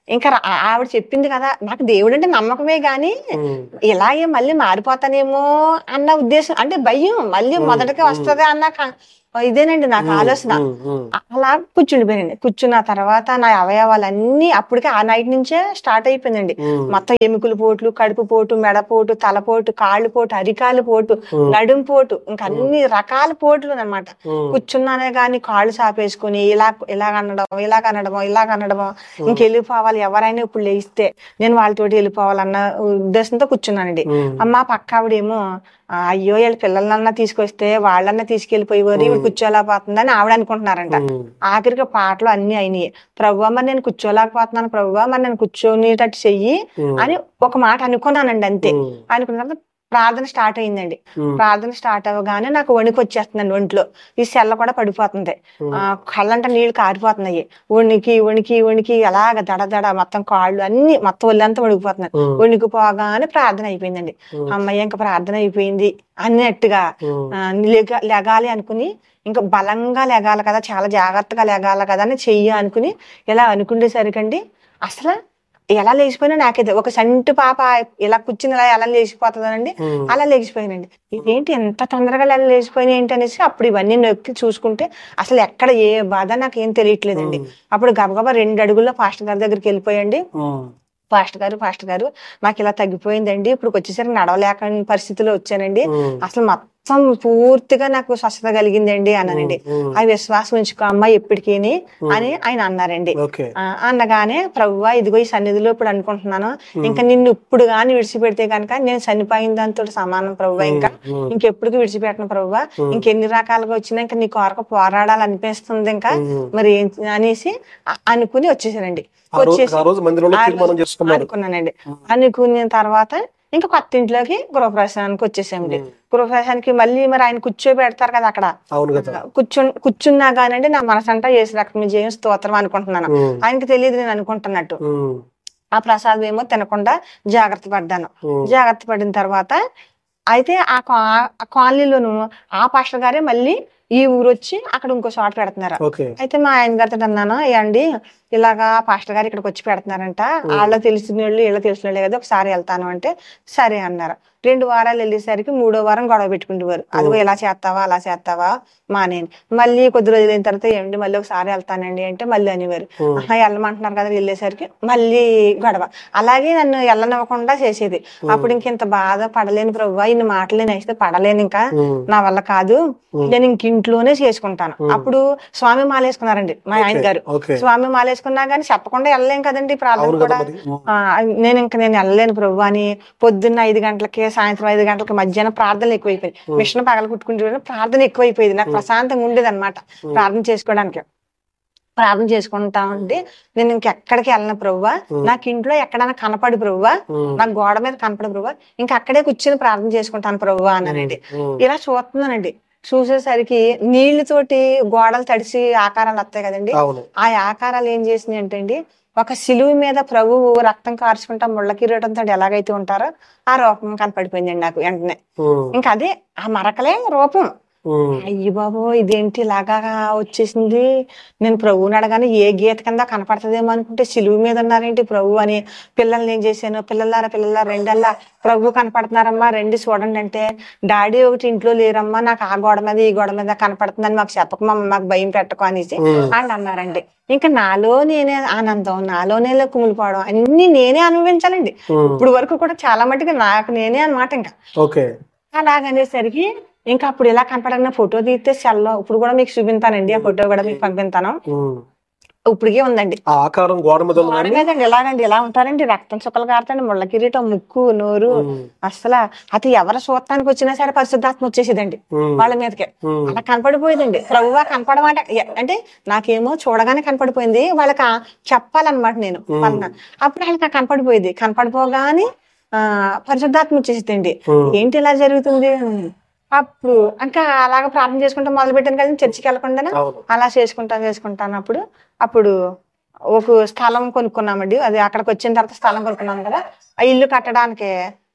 ఇంకా రా- ఆ- ఆవిడ చెప్పింది కదా నాకు దేవుడు అంటే నమ్మకమే గాని ఉమ్, ఇలాగే మళ్ళీ మారిపోతానేమో అన్న ఉద్దేశం అంటే భయం మళ్ళీ మొదటికి వస్తుంది అన్న క- ఇదేనండి నాకు ఆలోచన ఉమ్, ఉమ్, అలా కూర్చుండిపోయానండి కూర్చున్న తర్వాత నా అవయవాలన్నీ అప్పటికే ఆ నైట్ నుంచే స్టార్ట్ అయిపోయిందండి ఉమ్, మొత్తం ఎముకల పోట్లు కడుపు పోటు మెడపోటు తలపోటు కాళ్ళు పోటు అరికాలు పోటు నడుం పోటు ఇంకా అన్ని రకాల పోట్లు అన్నమాట ఉమ్, కూర్చున్నానే గాని కాళ్ళు చాపేసుకుని ఇలా ఇలా అనడం ఇలా అనడమో ఇలా అనడమో ఇంకెళ్ళిపోవాలి ఎవరైనా ఇప్పుడు లేస్తే నేను వాళ్ళతోటి వెళ్ళిపోవాలన్న ఉద్దేశంతో కూర్చున్నానండి ఉమ్, అమ్మ పక్క ఆవిడేమో "ఆ, అయ్యో వీళ్ళ పిల్లలన్నా తీసుకొస్తే వాళ్ళన్నా తీసుకెళ్లిపోయేవారు ఇవి కూర్చోలేకపోతుందని ఆవిడ అనుకుంటున్నారంట ఉమ్, ఆఖరికి పాటలు అన్ని అయినాయి ప్రభు మరి నేను కూర్చోలేకపోతున్నాను ప్రభు మరి నేను కూర్చొనేటట్టు చెయ్యి ఉమ్, అని ఒక మాట అనుకున్నానండి అంతే ఉమ్, అనుకున్న తర్వాత ప్రార్థన స్టార్ట్ అయిందండి ఉమ్, ప్రార్థన స్టార్ట్ అవ్వగానే నాకు వణికి వచ్చేస్తుందండి ఒంట్లో ఈ సెల్ల కూడా పడిపోతుంది ఆ కళ్ళంట నీళ్లు కారిపోతున్నాయి వణికి వణికి వణికి అలాగ దడ దడ మొత్తం కాళ్ళు అన్ని మొత్తం ఒళ్ళంతా వణికిపోతున్నాయి ఉమ్, వణికి పోగానే ప్రార్థన అయిపోయిందండి ఉమ్. అమ్మయ్య ఇంకా ప్రార్థన అయిపోయింది అన్నట్టుగా ఉమ్, ఆ, లెగ లెగాలి అనుకుని ఇంకా బలంగా లెగాలి కదా చాలా జాగ్రత్తగా లెగాలి కదా అని చెయ్యి అనుకుని ఇలా అనుకునేసరికండి అసలు ఎలా లేచిపోయినా నాకైతే ఒక సంటి పాప ఇలా కూర్చుని ఇలా ఎలా లేచిపోతుందనండి ఉమ్, అలా లేచిపోయానండి ఇదేంటి ఎంత తొందరగా ఇలా లేచిపోయినాయి ఏంటి అనేసి అప్పుడు ఇవన్నీ నొక్కి చూసుకుంటే అసలు ఎక్కడ ఏ బాధ నాకు ఏం తెలియట్లేదండి అప్పుడు గబగబా రెండు అడుగుల్లో పాస్టర్ గారి దగ్గరికి వెళ్ళిపోయండి ఉమ్, పాస్టర్ గారు పాస్టర్ గారు మాకు ఇలా తగ్గిపోయిందండి ఇప్పుడు వచ్చేసరికి నడవలేక పరిస్థితిలో వచ్చానండి ఉమ్, అసలు మొత్తం పూర్తిగా నాకు స్వస్థత కలిగిందండి అన్నానండి ఉమ్, ఆ విశ్వాసం ఉంచుకో అమ్మ ఎప్పటికీని అని ఆయన అన్నారండి ఓకే ఆ, అన్నగానే ప్రభువా ఇదిగో ఈ సన్నిధిలో ఇప్పుడు అనుకుంటున్నాను ఇంకా నిన్ను ఇప్పుడు గాని విడిచిపెడితే కనుక నేను చనిపోయిన దాంతో సమానం ప్రభువా ఇంకా ఉమ్, ఇంకెప్పటికీ విడిచిపెట్టను ప్రభువా ఇంకెన్ని రకాలుగా వచ్చినా ఇంకా నీ కొరకు పోరాడాలనిపిస్తుంది ఇంకా ఉమ్. మరి ఏం అనేసి అ- అనుకుని వచ్చేసానండి ఆ రోజు వచ్చేసి ఆ రోజు మందిరంలో ఆ తీర్మానం రోజు చేసుకున్నారు అనుకున్నానండి అనుకున్న తర్వాత ఇంకా కొత్త ఇంట్లోకి గృహప్రవేశానికి వచ్చేసామండి ఉమ్. గృహప్రవేశానికి మళ్ళీ మరి ఆయన కూర్చోబెడతారు కదా అక్కడ అవును కదా కూర్చో కూర్చున్నా కానండి నా మనసంతా ఏసు రక్తం జయం స్తోత్రం అనుకుంటున్నాను ఉమ్, ఆయనకి తెలియదు నేను అనుకుంటున్నట్టు ఉమ్, ఆ ప్రసాదం ఏమో తినకుండా జాగ్రత్త పడ్డాను ఉమ్, జాగ్రత్త పడిన తర్వాత అయితే ఆ కా- ఆ కాలనీలోను ఆ పాస్టర్ గారే మళ్ళీ ఈ ఊరు వచ్చి అక్కడ ఇంకో చోట పెడుతున్నారు ఓకే అయితే మా ఆయన గారితో అన్నాను ఏమండి ఇలాగా పాస్టర్ గారు ఇక్కడికి వచ్చి పెడుతున్నారంట వాళ్ళ తెలిసిన వాళ్ళు వీళ్ళ తెలిసిన వాళ్ళే కదా ఒకసారి వెళ్తాను అంటే సరే అన్నారు రెండు వారాలు వెళ్ళేసరికి మూడో వారం గొడవ పెట్టుకుంటేవారు అదిగో ఇలా చేస్తావా అలా చేస్తావా మానేని మళ్ళీ కొద్ది రోజులు అయిన తర్వాత ఏమండి మళ్ళీ ఒకసారి వెళ్తానండి అంటే మళ్ళీ అనేవారు ఉమ్, ఆహా, వెళ్ళమంటున్నారు కదా వెళ్ళేసరికి మళ్ళీ గొడవ అలాగే నన్ను వెళ్ళనివ్వకుండా చేసేది అప్పుడు ఇంక ఇంత బాధ పడలేను ప్రభు ఇన్ని మాటలు నేను అయితే పడలేను ఇంకా ఉమ్, నా వల్ల కాదు నేను ఇంక ఇంట్లోనే చేసుకుంటాను అప్పుడు స్వామి మాలేసుకున్నారండి మా ఆయన గారు ఓకే స్వామి మాలేసుకున్నా గానీ చెప్పకుండా వెళ్ళలేం కదండి ప్రార్థన అవును కదా కూడా మరి ఉమ్, ఆ, నేను ఇంకా నేను వెళ్ళలేను ప్రభు అని పొద్దున్న ఐదు గంటలకి సాయంత్రం ఐదు గంటలకి మధ్యాహ్నం ప్రార్థనలు ఎక్కువైపోయింది మిషన్ పగల కుట్టుకుంటే ప్రార్థన ఎక్కువైపోయింది నాకు ప్రశాంతంగా ఉండేది అనమాట ప్రార్థన చేసుకోవడానికి ప్రార్థన చేసుకుంటా ఉంటే నేను ఇంకెక్కడికి వెళ్ళను ప్రభువా నాకు ఇంట్లో ఎక్కడైనా కనపడి ప్రభువా ఉమ్, నాకు గోడ మీద కనపడి ప్రభువా ఇంకా అక్కడే కూర్చొని ప్రార్థన చేసుకుంటాను ప్రభువా అన్నానండి ఉమ్, ఇలా చూస్తున్నానండి చూసేసరికి నీళ్లతోటి గోడలు తడిసి ఆకారాలు వస్తాయి కదండి అవును ఆ ఆకారాలు ఏం చేసినాయి అంటే అండి ఒక సిలువు మీద ప్రభువు రక్తం కార్చుకుంటా ముళ్ళ కిరీటంతో ఎలాగైతే ఉంటారో ఆ రూపం కనపడిపోయిందండి నాకు వెంటనే ఉమ్, ఇంకా అదే ఆ మరకలే రూపం ఉమ్, అయ్యి బాబు ఇదేంటి ఇలాగా వచ్చేసింది నేను ప్రభువుని అడగానే ఏ గీత కింద కనపడుతుందేమో అనుకుంటే సిలువు మీద ఉన్నారేంటి ప్రభు అని పిల్లల్ని ఏం చేశాను పిల్లలారా పిల్లలారా రెండల్లా ప్రభు కనపడుతున్నారమ్మా రెండు చూడండి అంటే డాడీ ఒకటి ఇంట్లో లేరమ్మా నాకు ఆ గోడ మీద ఈ గోడ మీద కనపడుతుందని మాకు చెప్పకమమ్మ మాకు భయం పెట్టకు అనేసి ఉమ్, వాళ్ళు అన్నారండి ఇంకా నాలో నేనే ఆనందం నాలో నేనే కుమిలిపోవడం అన్ని నేనే అనుభవించాలండి ఉమ్, ఇప్పుడు వరకు కూడా చాలా మటుకు నాకు నేనే అన్నమాట ఇంకా ఓకే అలాగనేసరికి ఇంకా అప్పుడు ఇలా కనపడన ఫోటో తీస్తే సెల్లో ఇప్పుడు కూడా మీకు చూపించానండి ఆ ఫోటో కూడా మీకు పంపిస్తాను ఉమ్. ఇప్పటికే ఉందండి ఆ ఆకారం గోడ మీద ఉంది గోడ కానీ మీదండి ఎలాగండి ఎలా ఉంటారండి రక్తం చుక్కలు కారుతాండి ముళ్ళ కిరీటం ముక్కు నోరు ఉమ్, అసలు అది ఎవరు చూడటానికి వచ్చినా సరే పరిశుద్ధాత్మ వచ్చేసేదండి ఉమ్, వాళ్ళ మీదకే ఉమ్, అలా కనపడిపోయిందండి ప్రభువా కనపడమాట ఎ- అంటే నాకేమో చూడగానే కనపడిపోయింది వాళ్ళకి ఆ చెప్పాలన్నమాట నేను వాళ్ళ అప్పుడు వాళ్ళకి ఆ కనపడిపోయింది కనపడిపోగానే ఆ పరిశుద్ధాత్మ వచ్చేసిందండి ఉమ్, ఏంటి ఇలా జరుగుతుంది అప్పుడు ఇంకా అలాగ ప్రార్థన చేసుకుంటా మొదలు పెట్టాను కదా చర్చికి వెళ్ళకుండా అవును అలా చేసుకుంటా చేసుకుంటాను అప్పుడు అప్పుడు ఒక స్థలం కొనుక్కున్నామండి అది అక్కడికి వచ్చిన తర్వాత స్థలం కొనుక్కున్నాం కదా ఆ ఇల్లు కట్టడానికి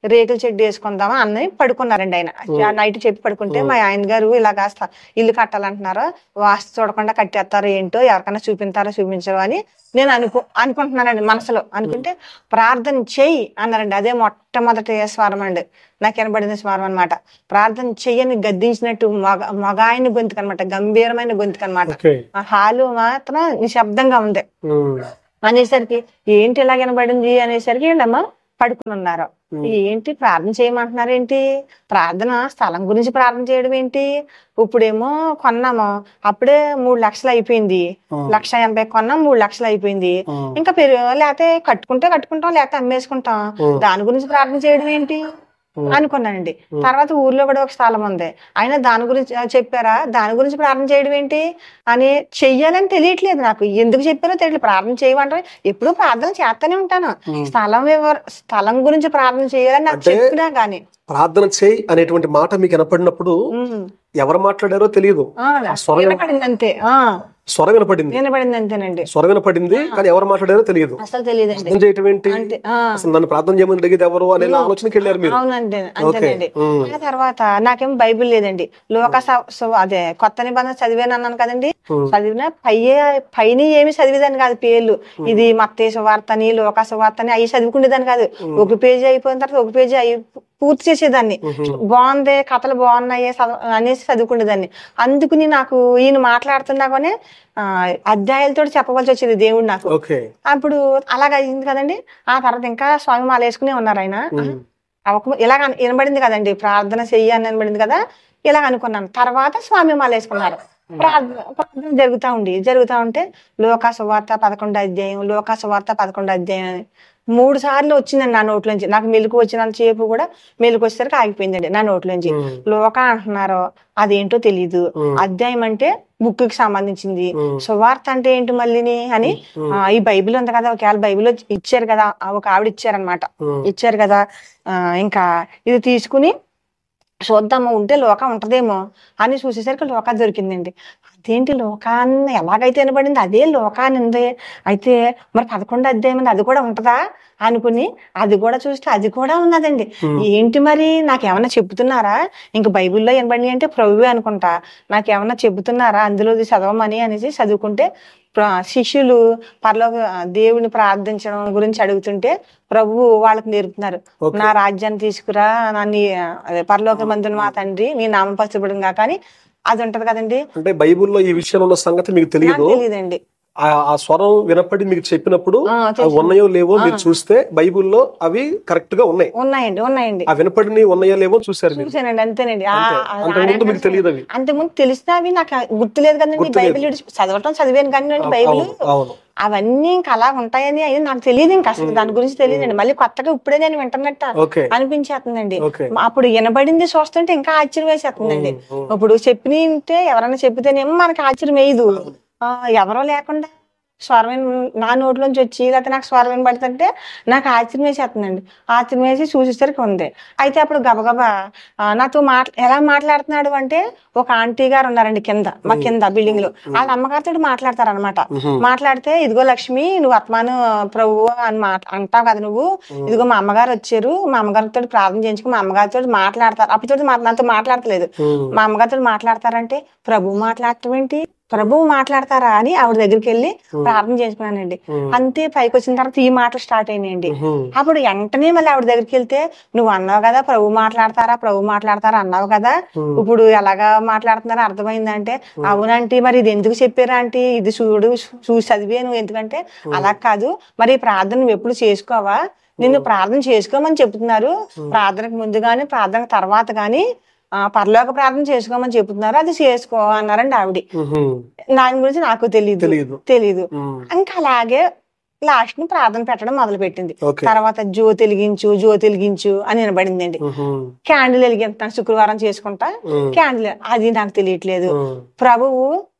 రేకుల చెడ్డు వేసుకుందామా అన్నీ పడుకున్నారండి ఆయన ఆ నైట్ చెప్పి పడుకుంటే మా ఆయన గారు ఇలా కాస్త ఇల్లు కట్టాలంటున్నారో వాస్తు చూడకుండా కట్టేస్తారో ఏంటో ఎవరికైనా చూపించారో చూపించరో అని నేను అనుకో అనుకుంటున్నానండి మనసులో అనుకుంటే ప్రార్థన చెయ్యి అన్నారండి అదే మొట్టమొదటి స్వరం అండి నాకు వినబడిన స్వరం అనమాట ప్రార్థన చెయ్యని గద్దించినట్టు మగ మగాయన గొంతుకు అనమాట గంభీరమైన గొంతుకు అనమాట ఓకే ఆ హాలు మాత్రం నిశ్శబ్దంగా ఉంది ఉమ్. అనేసరికి ఏంటి ఇలా వినబడింది అనేసరికి వీళ్ళమ్మ పడుకుని ఉన్నారు ఏంటి ప్రార్థన చేయమంటున్నారు ఏంటి ప్రార్థన స్థలం గురించి ప్రార్థన చేయడం ఏంటి ఇప్పుడేమో కొన్నాము అప్పుడే మూడు లక్షలు అయిపోయింది ఉమ్. లక్ష ఎనభై కొన్నాం మూడు లక్షలు అయిపోయింది ఉమ్. ఇంకా పెరుగు లేకపోతే కట్టుకుంటే కట్టుకుంటాం లేకపోతే అమ్మేసుకుంటాం ఉమ్. దాని గురించి ప్రార్థన చేయడం ఏంటి ఉమ్. అనుకున్నానండి తర్వాత ఊర్లో కూడా ఒక స్థలం ఉంది అయినా దాని గురించి ఆ, చెప్పారా దాని గురించి ప్రార్థన చేయడం ఏంటి అని చెయ్యాలని తెలియట్లేదు నాకు ఎందుకు చెప్పారో తెలియదు ప్రార్థన చేయమంటారు ఎప్పుడూ ప్రార్థన చేస్తూనే ఉంటాను స్థలం ఎవరు స్థలం గురించి ప్రార్థన చేయాలని నాకు అంటే- చెప్పినా గానీ ప్రార్థన చేయి అనేటువంటి మాట మీకు వినపడినప్పుడు ఉమ్. ఎవరు మాట్లాడారో తెలియదు ఆ, ఆ స్వరం వినపడింది అంతే ఆ స్వరం వినపడింది వినపడింది అంతేనండి స్వరం వినపడింది కానీ ఎవరు మాట్లాడారో తెలియదు అసలు తెలియదండి ప్రార్థన చేయటం ఏంటి అంటే ఆ అసలు నన్ను ప్రార్థన చేయమని అడిగేది ఎవరు అనే ఆలోచనకి వెళ్ళారు మీరు అవునండి అంతేనండి ఉమ్. ఆ తర్వాత నాకేం బైబిల్ లేదండి లోక స- సు- అదే కొత్త నిబంధన చదివాను అన్నాను కదండి ఉమ్. చదివిన పయ్యే పైన ఏమి చదివేదాన్ని కాదు పేర్లు ఇది మత్తే సువార్తని లోక సువార్తని అవి చదువుకునేదాన్ని కాదు ఒక పేజీ అయిపోయిన తర్వాత ఒక పేజీ అయి పూర్తి చేసేదాన్ని బాగుంది కథలు బాగున్నాయి చదవ- అనేసి చదువుకునేదాన్ని అందుకుని నాకు ఈయన మాట్లాడుతున్నాగానే ఆ, అధ్యాయాలతో చెప్పవలసి వచ్చేది దేవుడు నాకు ఓకే అప్పుడు అలాగ అయింది కదండి ఆ తర్వాత ఇంకా స్వామి మాల వేసుకునే ఉన్నారు ఆయన ఉమ్. అవక ఇలాగ అన- వినబడింది కదండి ప్రార్థన చెయ్యి అని వినబడింది కదా ఇలాగ అనుకున్నాను తర్వాత స్వామి మాల వేసుకున్నారు ప్రార్థన ప్రార్థన జరుగుతా ఉండి జరుగుతా ఉంటే లోకా సువార్త పదకొండు అధ్యాయం లోకా సువార్త పదకొండు అధ్యాయం అని మూడు సార్లు వచ్చిందండి నా నోట్లోంచి నాకు మెలకు వచ్చినంత సేపు కూడా మెలకు వచ్చేసరికి ఆగిపోయిందండి నా నోట్లోంచి ఉమ్. లోక అంటున్నారు అదేంటో తెలీదు ఉమ్. అధ్యాయం అంటే బుక్ కి సంబంధించింది ఉమ్. సువార్త అంటే ఏంటి మళ్ళీని అని ఆ, ఈ బైబిల్ ఉంది కదా ఒకవేళ బైబిల్ ఇచ్చారు కదా ఆ, ఒక ఆవిడ ఇచ్చారనమాట ఉమ్. ఇచ్చారు కదా ఆ, ఇంకా ఇది తీసుకుని చూద్దాము ఉంటే లోక ఉంటదేమో అని చూసేసరికి లోక దొరికిందండి అదేంటి లోకాన్ని ఎలాగైతే వినబడింది అదే లోకాన్ని ఉంది అయితే మరి పదకొండు అధ్యాయం ఉంది, అది కూడా ఉంటదా అనుకుని అది కూడా చూస్తే అది కూడా ఉన్నదండి ఏంటి మరి నాకేమన్నా చెబుతున్నారా ఇంక బైబిల్లో వినబడి అంటే ప్రభువే అనుకుంటా నాకేమన్నా చెబుతున్నారా అందులో ఇది చదవమని అనేసి చదువుకుంటే ప్ర- శిష్యులు పరలో దేవుని ప్రార్థించడం గురించి అడుగుతుంటే ప్రభువు వాళ్ళకి నేర్పుతున్నారు Okay. నా రాజ్యాన్ని తీసుకురా నన్ను అదే పరలోక మందుని మా తండ్రి నీ నామపరచబడిన కాక అని అది ఉంటది కదండి అంటే బైబిల్లో ఈ విషయంలో ఉన్న సంగతి మీకు నాకు తెలియదు తెలియదండి ఆ ఆ స్వరం వినపడి మీకు చెప్పినప్పుడు ఆ, అవి ఉన్నాయో లేవో మీరు చూస్తే బైబిల్లో అవి కరెక్ట్ గా ఉన్నాయి ఉన్నాయండి ఉన్నాయండి ఆ వినపడిని ఉన్నాయో లేవో చూసారు మీరు చూసానండి అంతేనండి ఆ- అంతే. ఆ- అంతకుముందు మీకు తెలియదు అవి అంతకుముందు తెలిసినా అవి నాకు గుర్తులేదు కదండి గుర్తులేదు. బైబిల్ విడిచి- చదవటం చదివాను కానీ బైబిల్ అవును అవును అవన్నీ ఇంకా అలా ఉంటాయని అది నాకు తెలియదు ఇంకా అసలు దాని గురించి తెలియదండి మళ్ళీ కొత్తగా ఇప్పుడే నేను వింటున్నట్ట ఓకే అనిపించేస్తుందండి ఓకే అప్పుడు వినబడింది చూస్తుంటే ఇంకా ఆశ్చర్యం వేసేస్తుందండి ఉమ్. ఇప్పుడు చెప్పిన ఉంటే ఎవరైనా చెప్పితేనేమో మనకి ఆశ్చర్యం వేయదు ఆ, ఎవరో లేకుండా స్వరం విన- నా నోట్లోంచి వచ్చి లేకపోతే నాకు స్వరం వినబడుతుంటే నాకు ఆశ్చర్యం వేసేస్తుందండి ఆశ్చర్యం వేసి చూసేసరికి ఉంది అయితే అప్పుడు గబగబా ఆ, నాతో మాట్లా ఎలా మాట్లాడుతున్నాడు అంటే ఒక ఆంటీ గారు ఉన్నారండి కింద మా కింద బిల్డింగ్ లో వాళ్ళ అమ్మగారితో మాట్లాడతారు అనమాట మాట్లాడితే ఇదిగో లక్ష్మి నువ్వు అత్మాను ప్రభు అని మాట అంటావు కదా నువ్వు ఇదిగో మా అమ్మగారు వచ్చారు మా అమ్మగారితో ప్రార్థన చేయించుకుని మా అమ్మగారితో మాట్లాడతారు అప్పటితో నాతో మాట్లాడతలేదు ఉమ్. మా అమ్మగారితో మాట్లాడతారంటే ప్రభు మాట్లాడటం ఏంటి ప్రభువు మాట్లాడతారా అని ఆవిడ దగ్గరికి వెళ్ళి ప్రార్థన చేసుకున్నానండి అంతే పైకి వచ్చిన తర్వాత ఈ మాటలు స్టార్ట్ అయినాయండి ఉమ్. అప్పుడు వెంటనే మళ్ళీ ఆవిడ దగ్గరికి వెళ్తే నువ్వు అన్నావు కదా ప్రభు మాట్లాడతారా ప్రభు మాట్లాడతారా అన్నావు కదా ఇప్పుడు ఎలాగా మాట్లాడుతున్నారో అర్థమైందంటే అవునంటే మరి ఇది ఎందుకు చెప్పారా అంటే ఇది చూడు చూసి చదివే నువ్వు ఎందుకంటే అలా కాదు మరి ఈ ప్రార్థన నువ్వు ఎప్పుడు చేసుకోవా నిన్ను ప్రార్థన చేసుకోమని చెప్తున్నారు ప్రార్థనకు ముందు గాని ప్రార్థన తర్వాత గాని ఆ, పరలోక ప్రార్థన చేసుకోమని చెప్తున్నారు అది చేసుకో అన్నారండి ఆవిడ ఉమ్. దాని గురించి నాకు తెలియదు తెలీదు తెలీదు ఉమ్. ఇంకా అలాగే లాస్ట్ ని ప్రార్థన పెట్టడం మొదలు పెట్టింది ఓకే తర్వాత జో వెలిగించు జో వెలిగించు అని వినబడిందండి ఉమ్. క్యాండిల్ వెలిగిస్తాను శుక్రవారం చేసుకుంటా ఉమ్. క్యాండిల్ అది నాకు తెలియట్లేదు ఉమ్. ప్రభువు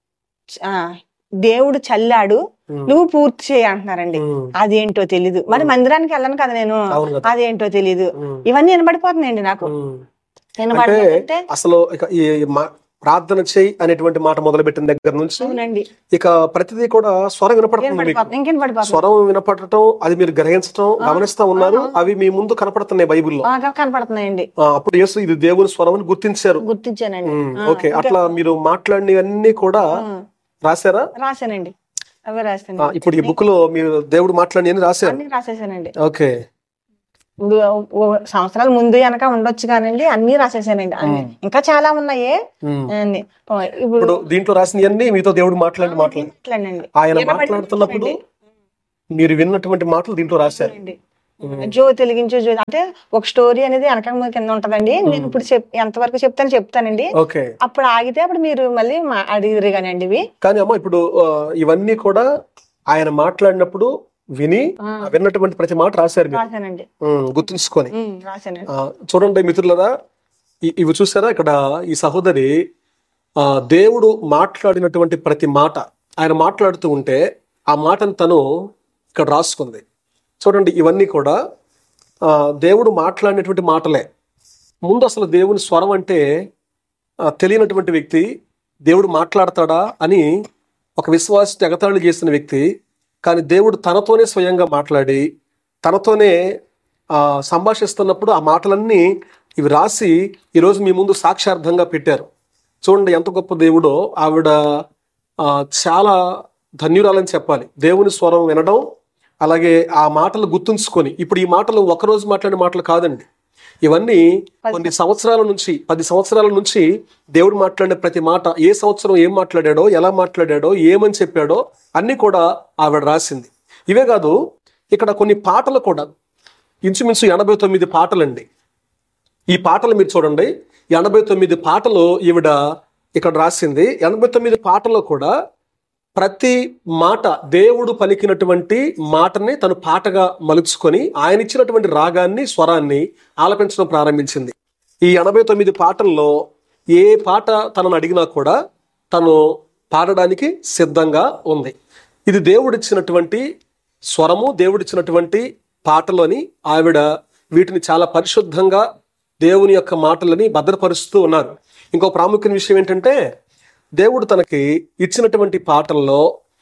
ఆ, దేవుడు చల్లాడు ఉమ్. నువ్వు పూర్తి చేయి అంటున్నారండి ఉమ్. అదేంటో తెలీదు మరి మందిరానికి వెళ్ళను కదా నేను అవును కదా అదేంటో తెలీదు ఉమ్. ఇవన్నీ వినబడిపోతున్నాయండి నాకు ఉమ్. వినబడిపోతుంటే అసలు ఇక ఈ మా- ప్రార్థన చేయి అనేటువంటి మాట మొదలుపెట్టిన దగ్గర నుంచి అవునండి ఇక ప్రతిదీ కూడా స్వరం వినపడుతుంది మీకు పడిపోతుంది ఇంకేం పడిపోతుంది స్వరం వినపడటం అది మీరు గ్రహించటం గమనిస్తా ఉన్నారు అవి మీ ముందు కనపడుతున్నాయి బైబిల్లో బాగా కనపడుతున్నాయండి ఆ, అప్పుడు యేసు ఇది దేవుని స్వరం అని గుర్తించారు గుర్తించానండి ఉమ్, ఓకే అట్లా మీరు మాట్లాడినవన్నీ కూడా రాశారా రాశానండి అవే ఆ, రాశాను ఇప్పుడు ఈ బుక్ లో మీరు దేవుడు మాట్లాడి రాశారు అన్ని రాసేసానండి ఓకే ఇప్పుడు ఓ సంవత్సరాల ముందు వెనక ఉండొచ్చు కానండి అన్ని రాసేసానండి అన్ని ఇంకా చాలా ఉన్నాయి ఉమ్. అన్ని ఓ, ఇప్పుడు ఇప్పుడు దీంట్లో రాసినవన్నీ మీతో దేవుడు మాట్లాడి మాట్లాడి మాట్లాడండి ఆయన మాట్లాడుతున్నప్పుడు మీరు విన్నటువంటి మాటలు దీంట్లో రాశారు జో తెలిగించు జో అంటే ఒక స్టోరీ అనేది వెనక ముందు కింద ఉంటదండి నేను ఇప్పుడు చెప్ ఎంతవరకు చెప్తాను చెప్తానండి ఓకే అప్పుడు ఆగితే అప్పుడు మీరు మళ్ళీ మా- అడిగిరు కానండి ఇవి కానీ అమ్మ ఇప్పుడు ఆ, ఇవన్నీ కూడా ఆయన మాట్లాడినప్పుడు విని ఆ. ఆ విన్నటువంటి ప్రతి మాట రాశారు మీరు రాశానండి ఉమ్, గుర్తుంచుకొని ఉమ్, రాశానండి ఆ, చూడండి మిత్రులరా ఇ- ఇవి చూసారా ఇక్కడ ఈ సహోదరి ఆ దేవుడు మాట్లాడినటువంటి ప్రతి మాట ఆయన మాట్లాడుతూ ఉంటే ఆ మాటను తను ఇక్కడ రాసుకుంది చూడండి ఇవన్నీ కూడా ఆ, దేవుడు మాట్లాడినటువంటి మాటలే ముందు అసలు దేవుని స్వరం అంటే ఆ, తెలియనటువంటి వ్యక్తి దేవుడు మాట్లాడతాడా అని ఒక విశ్వాస ఎగతాళి చేసిన వ్యక్తి కానీ దేవుడు తనతోనే స్వయంగా మాట్లాడి తనతోనే ఆ, సంభాషిస్తున్నప్పుడు ఆ మాటలన్నీ ఇవి రాసి ఈరోజు మీ ముందు సాక్ష్యార్థంగా పెట్టారు చూడండి ఎంత గొప్ప దేవుడో ఆవిడ ఆ, చాలా ధన్యురాలని చెప్పాలి దేవుని స్వరం వినడం అలాగే ఆ మాటలు గుర్తుంచుకొని ఇప్పుడు ఈ మాటలు ఒకరోజు మాట్లాడే మాటలు కాదండి ఇవన్నీ కొన్ని సంవత్సరాల నుంచి పది సంవత్సరాల నుంచి దేవుడు మాట్లాడిన ప్రతి మాట ఏ సంవత్సరం ఏం మాట్లాడాడో ఎలా మాట్లాడాడో ఏమని చెప్పాడో అన్ని కూడా ఆవిడ రాసింది ఇవే కాదు ఇక్కడ కొన్ని పాటలు కూడా ఇంచుమించు ఎనభై తొమ్మిది పాటలండి ఈ పాటలు మీరు చూడండి ఎనభై తొమ్మిది పాటలు ఈవిడ ఇక్కడ రాసింది ఎనభై తొమ్మిది పాటల్లో కూడా ప్రతి మాట దేవుడు పలికినటువంటి మాటని తను పాటగా మలుచుకొని ఆయన ఇచ్చినటువంటి రాగాన్ని స్వరాన్ని ఆలపించడం ప్రారంభించింది ఈ ఎనభై తొమ్మిది పాటల్లో ఏ పాట తనను అడిగినా కూడా తను పాడడానికి సిద్ధంగా ఉంది ఇది దేవుడిచ్చినటువంటి స్వరము దేవుడిచ్చినటువంటి పాటలోని ఆవిడ వీటిని చాలా పరిశుద్ధంగా దేవుని యొక్క మాటలని భద్రపరుస్తూ ఉన్నారు ఇంకో ప్రాముఖ్యమైన విషయం ఏంటంటే దేవుడు తనకి ఇచ్చినటువంటి పాటల్లో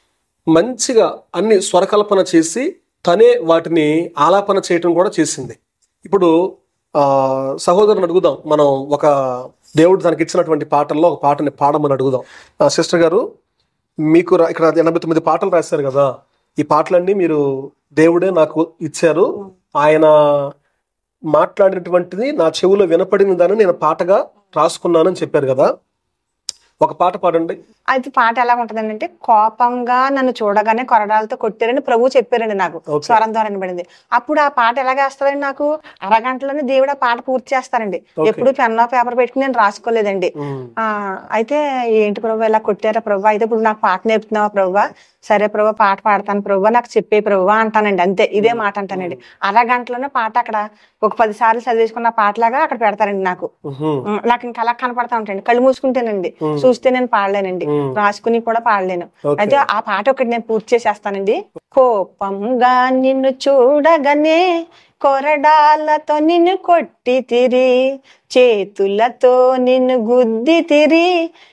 మంచిగా అన్ని స్వరకల్పన చేసి తనే వాటిని ఆలాపన చేయటం కూడా చేసింది ఇప్పుడు ఆ సహోదరుని అడుగుదాం మనం ఒక దేవుడు తనకి ఇచ్చినటువంటి పాటల్లో ఒక పాటని పాడమని అడుగుదాం ఆ, సిస్టర్ గారు మీకు రా- ఇక్కడ ఎనభై తొమ్మిది పాటలు రాశారు కదా ఈ పాటలన్నీ మీరు దేవుడే నాకు ఇచ్చారు ఆయన మాట్లాడినటువంటిది నా చెవులో వినపడిన దాన్ని నేను పాటగా రాసుకున్నానని చెప్పారు కదా ఒక పాట పాడండి అది పాట ఎలా ఉంటదండి అంటే కోపంగా నన్ను చూడగానే కొరడాలతో కొట్టారని ప్రభు చెప్పారండి నాకు Okay. స్వరం ద్వారా వినబడింది అప్పుడు ఆ పాట ఎలాగేస్తారండి నాకు అరగంటలోనే దేవుడు ఆ పాట పూర్తి చేస్తారండి Okay. ఎప్పుడు పెన్నో పేపర్ పెట్టుకుని నేను రాసుకోలేదండి ఉమ్, ఆ అయితే ఏంటి ప్రభు ఇలా కొట్టారా ప్రభు అయితే ఇప్పుడు నాకు పాట నేర్పుతున్నావా ప్రభు సరే ప్రభు పాట పాడతాను ప్రభు నాకు చెప్పే ప్రభు అంటానండి అంతే ఇదే మాట అంటానండి అరగంటలోనే పాట అక్కడ ఒక పది సార్లు చదివేసుకున్న పాటలాగా అక్కడ పెడతారండి నాకు ఉహుం, ఉమ్, నాకు ఇంకా అలా కనపడతా ఉంటాయండి కళ్ళు మూసుకుంటేనండి చూస్తే నేను పాడలేనండి ఉమ్. రాసుకుని కూడా పాడలేను Okay. అయితే ఆ పాట ఒకటి నేను పూర్తి చేసేస్తానండి కోపంగా నిన్ను చూడగానే కొరడాలతో నిన్ను కొట్టి తిరి చేతులతో నిన్ను గుద్ది తిరి